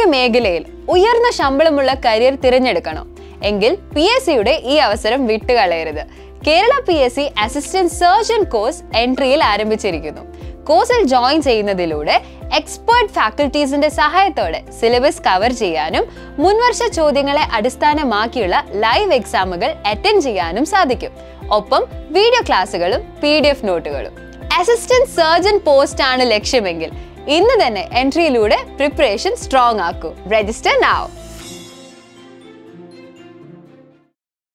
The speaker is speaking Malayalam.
മേഖലയിൽ ഉയർന്ന ശമ്പളമുള്ള കരിയർ തിരഞ്ഞെടുക്കണോ എങ്കിൽ പി എസ് സിയുടെ ഈ അവസരം വിട്ടുകളയരുത് Kerala P S C assistant surgeon course എൻട്രിയിൽ ആരംഭിച്ചിരിക്കുന്നു കോഴ്സിൽ ജോയിൻ ചെയ്യുന്നതിലൂടെ എക്സ്പേർട്ട് ഫാക്കൽറ്റീസിന്റെ സഹായത്തോടെ സിലബസ് കവർ ചെയ്യാനും മുൻവർഷ ചോദ്യങ്ങളെ അടിസ്ഥാനമാക്കിയുള്ള ലൈവ് എക്സാമുകൾ അറ്റൻഡ് ചെയ്യാനും സാധിക്കും ഒപ്പം വീഡിയോ ക്ലാസ്സുകളും പി ഡി എഫ് നോട്ടുകളും അസിസ്റ്റന്റ് സർജൻ പോസ്റ്റ് ആണ് ലക്ഷ്യമെങ്കിൽ ഇന്ന് തന്നെ എൻട്രിയിലൂടെ പ്രിപ്പറേഷൻ സ്ട്രോങ് ആക്കൂ രജിസ്റ്റർ നാവ്